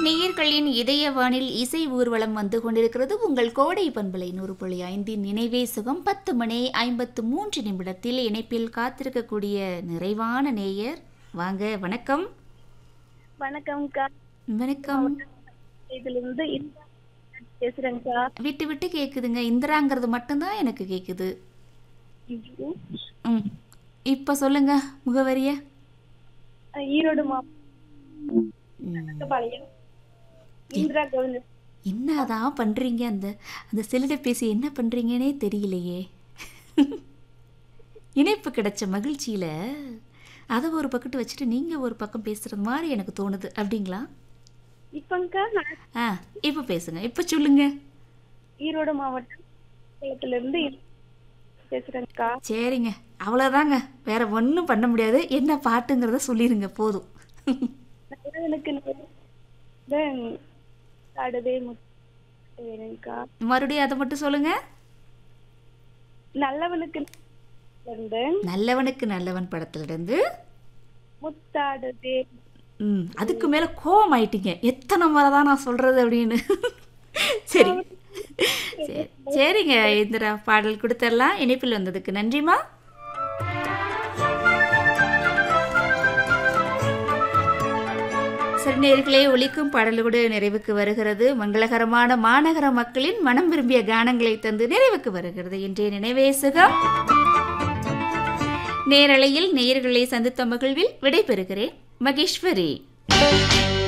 நேயர்களின் இதயவானில் இசை ஊர்வலம் வந்து கொண்டிருக்கிறது உங்கள் கோடை பண்பலை நூறு புள்ளி ஐந்தின் நினைவே சுகம் பத்து மணி ஐம்பத்து மூன்று நிமிடத்தில் இணைப்பில் காத்திருக்கக்கூடிய நிறைவான நேயர் வாங்க வணக்கம் வணக்கம்க்கா வணக்கம் இதுல இருந்து இந்திரா பேசுறேங்க்கா விட்டு விட்டு கேக்குதுங்க இந்திராங்கிறது மட்டும்தான் எனக்கு கேக்குது ம் இப்போ சொல்லுங்க முகவரிய அஹ் ஈரோடு மாவட்டம் பாளையம் இந்திரா கோவிந்த் என்னதான் பண்றீங்க அந்த அந்த செல்லிட பேசி என்ன பண்றீங்கன்னே தெரியலையே இணைப்பு கிடைச்ச மகிழ்ச்சியில அதை ஒரு பக்கத்து வச்சுட்டு நீங்க ஒரு பக்கம் பேசுறது மாதிரி எனக்கு தோணுது அப்படிங்களா இப்பங்கா நான் ஆ இப்போ பேசுங்க இப்போ சொல்லுங்க ஈரோடு மாவட்டம் குளத்துல இருந்து பேசுறேங்க்கா சரிங்க அவ்வளோதாங்க வேற ஒன்றும் பண்ண முடியாது என்ன பாட்டுங்கிறத சொல்லிடுங்க போதும் நல்லவனுக்கு ஆடுதே முத்து வேணுங்க்கா மறுபடியும் அதை மட்டும் சொல்லுங்க நல்லவனுக்கு இருந்து நல்லவனுக்கு நல்லவன் படத்துல இருந்து முத்தாடுதே ம் அதுக்கு மேலே கோவம் ஆயிட்டீங்க எத்தனை முறை தான் நான் சொல்கிறது அப்படின்னு சரி சரி சரிங்க இந்திரா பாடல் கொடுத்துடலாம் இணைப்பில் வந்ததுக்கு நன்றிம்மா சரி நேர்களே ஒலிக்கும் பாடலோடு நிறைவுக்கு வருகிறது மங்களகரமான மாநகர மக்களின் மனம் விரும்பிய கானங்களை தந்து நிறைவுக்கு வருகிறது இன்றைய நினைவே சுகம் நேரலையில் நேயர்களை சந்தித்த மகிழ்வில் விடைபெறுகிறேன் மகேஸ்வரி